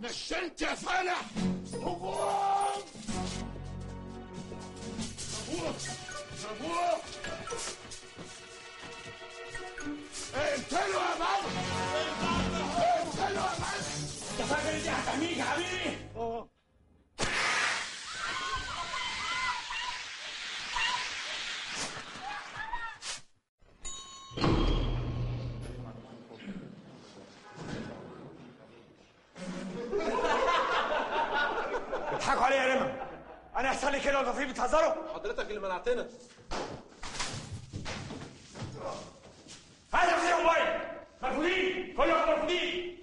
نشنت يا فالح هجوم سابوه سابوه اقتلوا يا بابا اقتلوا يا بابا انت فاكر دي هتحميك يا حبيبي؟ بتضحكوا عليا يا رمى انا يحصل لي كده وانتوا في بتهزروا حضرتك اللي منعتنا هذا في موبايل مرفوضين كلكم مرفوضين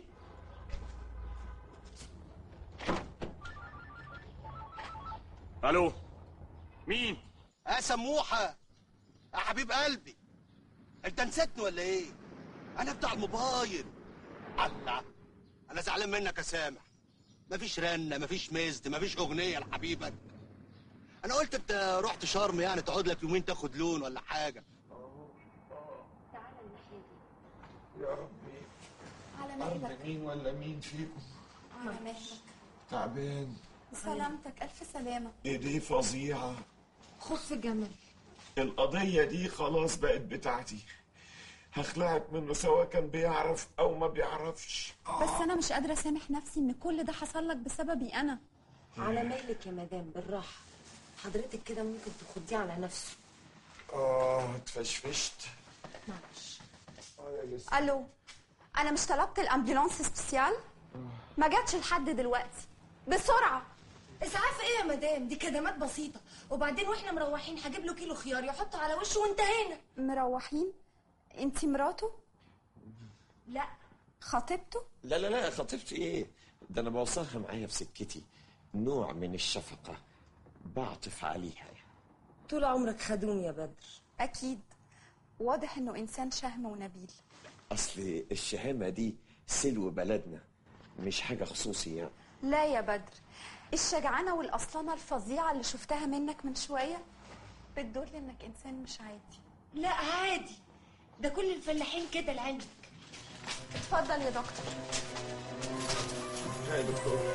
الو مين يا سموحة يا حبيب قلبي انت نسيتني ولا ايه؟ انا بتاع الموبايل الله انا زعلان منك يا سامح مفيش رنة مفيش مزد مفيش اغنية لحبيبك انا قلت انت رحت شرم يعني تقعد لك يومين تاخد لون ولا حاجة يا ربي على مهلك أرض مين ولا مين فيكم على مهلك تعبان سلامتك ألف سلامة ايديه فظيعة خف جمل القضية دي خلاص بقت بتاعتي هخلعك منه سواء كان بيعرف أو ما بيعرفش بس أنا مش قادرة أسامح نفسي إن كل ده حصل لك بسببي أنا على مهلك يا مدام بالراحة حضرتك كده ممكن تخديه على نفسه آه اتفشفشت معلش آه يا لسه ألو أنا مش طلبت الأمبولانس سبيسيال ما جاتش لحد دلوقتي بسرعة اسعاف ايه يا مدام دي كدمات بسيطه وبعدين واحنا مروحين هجيب له كيلو خيار يحطه على وشه وانتهينا مروحين انتي مراته لا خطيبته لا لا لا خطيبتي ايه ده انا بوصلها معايا في سكتي نوع من الشفقة بعطف عليها يعني. طول عمرك خدوم يا بدر أكيد واضح إنه إنسان شهم ونبيل اصل الشهامة دي سلو بلدنا مش حاجة خصوصي يعني لا يا بدر الشجعانة والأصلانة الفظيعة اللي شفتها منك من شوية بتدل إنك إنسان مش عادي لا عادي ده كل الفلاحين كده لعلمك اتفضل يا دكتور يا دكتور